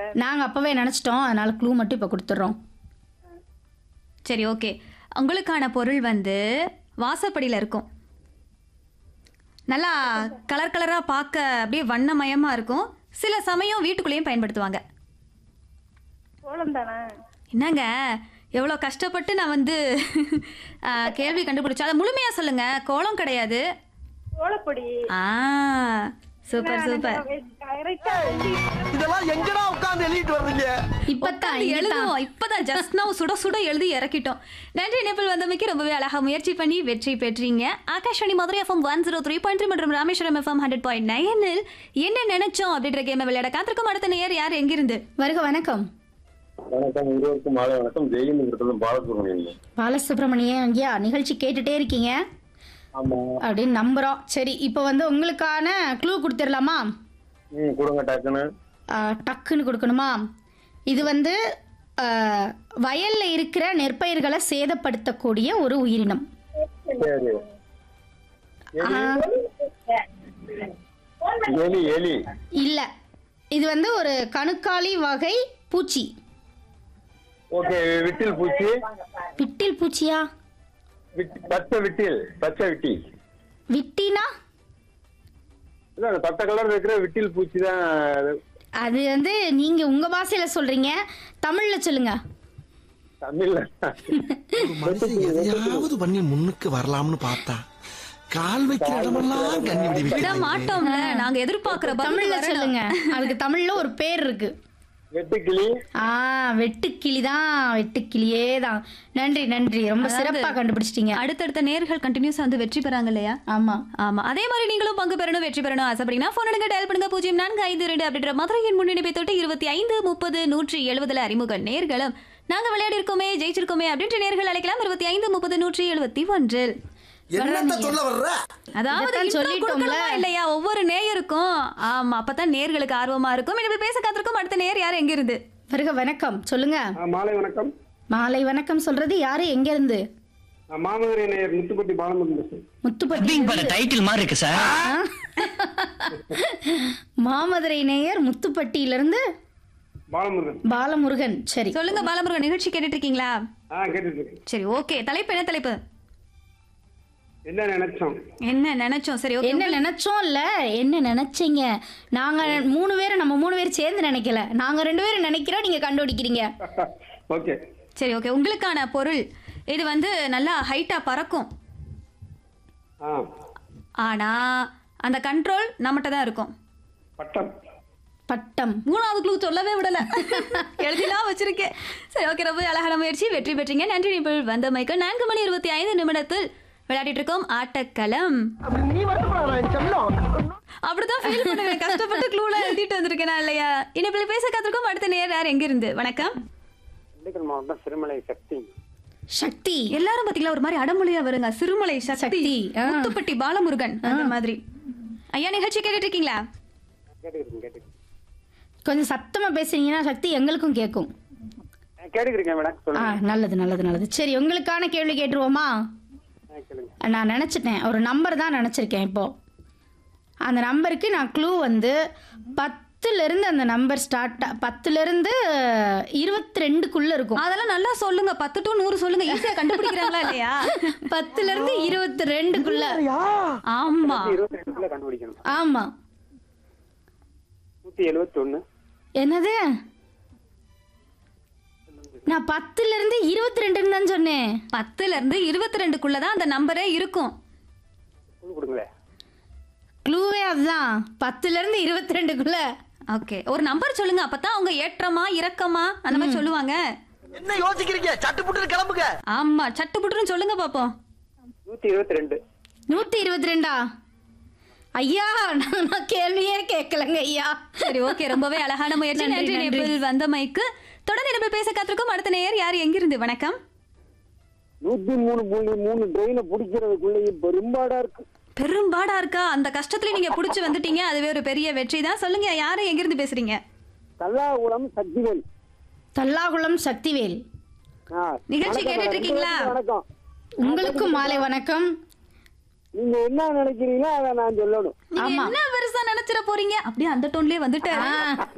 நாங்க அப்பவே நினைச்சிட்டோம் அதனால க்ளூ மட்டும் இப்ப கொடுத்துட்றோம் சரி ஓகே உங்களுக்கான பொருள் வந்து வாசப்படியில் இருக்கும் நல்லா கலர் கலராக பார்க்க அப்படியே வண்ணமயமாக இருக்கும் சில சமயம் வீட்டுக்குள்ளேயும் பயன்படுத்துவாங்க கோலம் தானே என்னங்க எவ்வளோ கஷ்டப்பட்டு நான் வந்து ஆ, கேள்வி கண்டுபிடிச்சேன் அதை முழுமையாக சொல்லுங்க கோலம் கிடையாது கோலப்பொடி ஆ சூப்பர் சூப்பர் கரெக்டா இதெல்லாம் எங்கடா உட்கார்ந்து எழுதிட்டு வர்றீங்க இப்பதான் உட்கார்ந்து எழுதுவோம் இப்பதான் ஜஸ்ட் now சுட சுட எழுதி இறக்கிட்டோம் நன்றி நேபிள் வந்தமைக்கு ரொம்பவே அழகா முயற்சி பண்ணி வெற்றி பெற்றீங்க Akashvani Madurai FM one zero three point three மற்றும் ராமேஸ்வரம் எஃப்எம் ஹண்ட்ரட் பாயிண்ட் நைனில் என்ன நினைச்சோம் அப்படின்ற கேமை விளையாட காத்திருக்கும் அடுத்த நேர் யார் எங்கிருந்து வருக வணக்கம் வணக்கம் இருவருக்கும் மாலை வணக்கம் ஜெயிலுங்கிறது பாலசுப்ரமணியன் பாலசுப்ரமணியன் ஐயா நிகழ்ச்சி கேட்டுட்டே இருக்கீங்க ஆமா அப்படின்னு நம்புறோம் சரி இப்போ வந்து உங்களுக்கான க்ளூ கொடுத்துடலாமா ம் கொடுங்க டக்குன்னு ஆ, டக்குன்னு கொடுக்கணுமா இது வந்து ஆ, வயல்ல இருக்கிற நெற்பயிர்களை சேதப்படுத்தக்கூடிய ஒரு உயிரினம் சரி ஆ, எலி எலி இல்ல இது வந்து ஒரு கணுக்காலி வகை பூச்சி ஓகே விட்டில் பூச்சி விட்டில் பூச்சியா விட்- பச்சை விட்டில் பச்சை விட்டி விட்டினா இல்ல அந்த பச்சை கலர் இருக்கிற விட்டில் பூச்சி தான் அது வந்து நீங்க உங்க பாஷையில சொல்றீங்க தமிழ்ல சொல்லுங்க தமிழ்ல ஒரு மனுஷன் எதையாவது பண்ணி முன்னுக்கு வரலாம்னு பார்த்தா கால் வைக்கிற இடமெல்லாம் கண்ணி விடி விட வைக்கிறாங்க. மாட்டோம்ல நாங்க எதிர்பார்க்கிற பதில் தமிழ்ல வரணும். சொல்லுங்க அதுக்கு தமிழ்ல ஒரு பேர் இருக்கு வெட்டுக்கிளி ஆ வெட்டுக்கிளி தான் வெட்டுக்கிளியே தான் நன்றி நன்றி ரொம்ப அதாவது- சிறப்பா கண்டுபிடிச்சிட்டீங்க அடுத்தடுத்த நேர்கள் கண்டினியூஸ் வந்து வெற்றி பெறாங்க இல்லையா ஆமா ஆமா அதே மாதிரி நீங்களும் பங்கு பெறணும் வெற்றி பெறணும் ஆசைப்பட்டீங்கன்னா போன் எடுங்க டயல் பண்ணுங்க பூஜ்ஜியம் நான்கு ஐந்து ரெண்டு அப்படின்ற மதுரையின் முன்னணிப்பை தொட்டு இருபத்தி ஐந்து முப்பது நூற்றி எழுபதுல அறிமுக நேர்களும் நாங்க விளையாடி இருக்கோமே ஜெயிச்சிருக்கோமே அப்படின்ற நேர்கள் அழைக்கலாம் இருபத்தி ஐந்து முப்பது நூற்றி எழுபத்தி ஒன்றில் என்னத்த சொல்ல வர்ற அதாவது இதைத்தான் intro சொல்லிட்டோம்ல. கொடுக்கணுமா இல்லையா ஒவ்வொரு நேயருக்கும் ஆமா அப்பதான் நேர்களுக்கு ஆர்வமா இருக்கும் இனிமேல் பேச காத்திருக்கும் அடுத்த நேர் யார் எங்க இருந்து வருக வணக்கம் சொல்லுங்க மாலை வணக்கம் மாலை வணக்கம் சொல்றது யாரு எங்க இருந்து நான் மாமதுரை நேயர் முத்துப்பட்டி பாலமுருகன் பேசுறேன் முத்துப்பட்டி டைட்டில் மாதிரி இருக்கு சார் மாமதுரை நேயர் முத்துப்பட்டியில இருந்து பாலமுருகன் பாலமுருகன் சரி சொல்லுங்க பாலமுருகன் நிகழ்ச்சி கேட்டுட்டு இருக்கீங்களா ஆ கேட்டுட்டு இருக்கேன் சரி ஓகே தலைப்பு என்ன தலைப்பு என்ன நினைச்சோம் என்ன நினைச்சோம் சரி ஓகே என்ன நினைச்சோம் இல்ல என்ன நினைச்சீங்க நாங்க மூணு பேரும் நம்ம மூணு பேரும் சேர்ந்து நினைக்கல நாங்க ரெண்டு பேரும் நினைக்கிறோம் நீங்க கண்டுபிடிக்கிறீங்க ஓகே சரி ஓகே உங்களுக்கான பொருள் இது வந்து நல்லா ஹைட்டா பறக்கும் ஆ ஆனா அந்த கண்ட்ரோல் நம்மகிட்ட தான் இருக்கும் பட்டம் பட்டம் மூணாவது க்ளூ சொல்லவே விடல எழுதிலாம் வச்சிருக்கேன் சரி ஓகே ரொம்ப அழகான முயற்சி வெற்றி பெற்றீங்க நன்றி நிபுள் வந்த மைக்கு நான்கு மணி இருபத்தி ஐந்து நிமிடத்தில் விளையாடிட்டு இருக்கோம் ஆட்டக்களம் நீ வருத்தப்படாத செல்லம் அப்படிதான் ஃபீல் பண்ணுவேன் கஷ்டப்பட்டு க்ளூலாம் எழுதிட்டு வந்திருக்கேனா இல்லையா இனிப்பில் பேச காத்திருக்கோம் அடுத்த நேர் யார் எங்க இருந்து வணக்கம் திண்டுக்கல் மாவட்டம் சிறுமலை சக்தி சக்தி எல்லாரும் பாத்தீங்களா ஒரு மாதிரி அடமொழியா வருங்க சிறுமலை சக்தி சக்தி, ஆ. முத்துப்பட்டி பாலமுருகன் அந்த மாதிரி ஐயா நிகழ்ச்சி கேட்டுட்டு இருக்கீங்களா கேட்டுக்கிறேன் கேட்டுக்கிறேன் கொஞ்சம் சத்தமா பேசுறீங்கன்னா சக்தி எங்களுக்கும் கேட்கும் கேட்டுக்கிறேன் மேடம் ஆ சொல்லுங்க நல்லது நல்லது நல்லது சரி உங்களுக்கான கேள்வி கேட்டுருவோமா ஆ, கேளுங்க நான் நினச்சிட்டேன் ஒரு நம்பர் தான் நினச்சிருக்கேன் இப்போ அந்த நம்பருக்கு நான் க்ளூ வந்து பத்துலேருந்து அந்த நம்பர் ஸ்டார்ட் பத்துலேருந்து இருபத்தி ரெண்டுக்குள்ளே இருக்கும் அதெல்லாம் நல்லா சொல்லுங்க பத்து டு நூறு சொல்லுங்க ஈஸியா கண்டுபிடிக்கிறாங்களா இல்லையா பத்துலேருந்து இருபத்தி ரெண்டுக்குள்ள ஆமா இருபத்தி ரெண்டுக்குள்ள கண்டுபிடிக்கணும் ஆமாம் நூத்தி எழுபத்தி ஒண்ணு என்னது நான் பத்துலேருந்து இருபத்தி ரெண்டுன்னு தான் சொன்னேன் பத்துல இருந்து இருபத்தி ரெண்டுக்குள்ளதான் அந்த நம்பரே இருக்கும் குழு கொடுங்களே க்ளூவே அதுதான் பத்துலேருந்து இருபத்தி ரெண்டுக்குள்ள ஓகே ஒரு நம்பர் சொல்லுங்க அப்பதான் அவங்க ஏற்றமா இறக்கமா அந்த மாதிரி சொல்லுவாங்க என்ன யோசிக்கிறீங்க சட்டு புட்டு கிளம்புங்க ஆமா சட்டு புட்டுன்னு சொல்லுங்க பாப்போம் நூத்தி இருபத்தி ரெண்டு நூற்றி இருபத்தி ரெண்டா ஐயா நான் நான் கேள்வியே கேட்கலங்க ஐயா சரி ஓகே ரொம்பவே அழகான முயற்சி நன்றி, நன்றி நன்றி. நேபிள் வந்த மைக்கு தொடர்ந்து நம்ம பேச காத்திருக்கோம் அடுத்த நேயர் யார் எங்கிருந்து வணக்கம் நூத்தி மூணு புள்ளி மூணு ட்ரெயினை பிடிக்கிறதுக்குள்ளேயும் பெரும்பாடா இருக்கு பெரும்பாடா இருக்கா அந்த கஷ்டத்துல நீங்க புடிச்சு வந்துட்டீங்க அதுவே ஒரு பெரிய வெற்றி தான் சொல்லுங்க யாரு எங்கிருந்து பேசுறீங்க கல்லாகுளம் சக்திவேல் தல்லாகுளம் சக்திவேல் ஆ, நிகழ்ச்சி வணக்கம் கேட்டுட்டு மேடம். இருக்கீங்களா? வணக்கம் உங்களுக்கும் மாலை வணக்கம் நீங்க என்ன நினைக்கிறீங்களோ அதை நான் சொல்லணும் நீங்க என்ன பெருசா நினைச்சிட போறீங்க அப்படியே அந்த டோன்லயே வந்துட்டாரு ஆ,